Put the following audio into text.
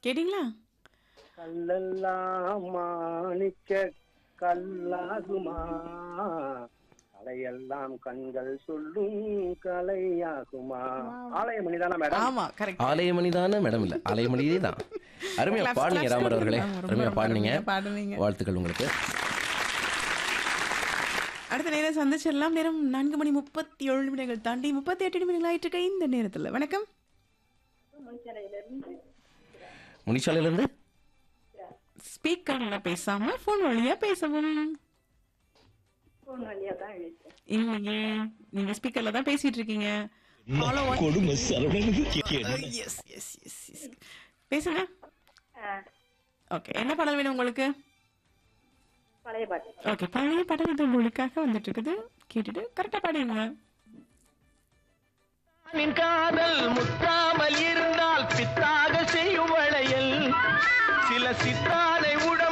கேட்டீங்களா கல்லெல்லாம் மாணிக்க கல்லாகுமா கலையெல்லாம் கண்கள் சொல்லும் கலையாகுமா ஆலயமணி தானே மேடம் ஆமா கரெக்ட் ஆலயமணி தானே மேடம் இல்ல ஆலயமணியே தான் அருமையா Claps, பாடுனீங்க claps ராமர் அவர்களே கொடுக்கலாம். ரொம்ப, அருமையா ரொம்ப பாடுனீங்க அருமையா பாடுனீங்க. வாழ்த்துக்கள் உங்களுக்கு அடுத்த நேரம் சந்திச்சிடலாம் நேரம் நான்கு மணி முப்பத்தி ஏழு நிமிடங்கள் தாண்டி முப்பத்தி எட்டு நிமிடங்கள் ஆயிட்டு இருக்க இந்த நேரத்துல வணக்கம் முனிச்சாலையில இருந்து ஸ்பீக்கர்ல பேசாம போன் வழியா பேசவும் இல்லையே நீங்க ஸ்பீக்கர்ல தான் பேசிட்டு இருக்கீங்க கொடுமை சரவணனுக்கு எஸ் எஸ் எஸ் எஸ் பேசுங்க ஓகே என்ன பாடல் வேணும் உங்களுக்கு பழைய பாட்டு ஓகே பழைய பாடல் இது உங்களுக்காக வந்துட்டு இருக்குது கேட்டுட்டு கரெக்டா பாடுங்க நின் காதல் முத்தாமல் இருந்தால் பித்தாக செய்யும் வளையல் சில சித்தானை உட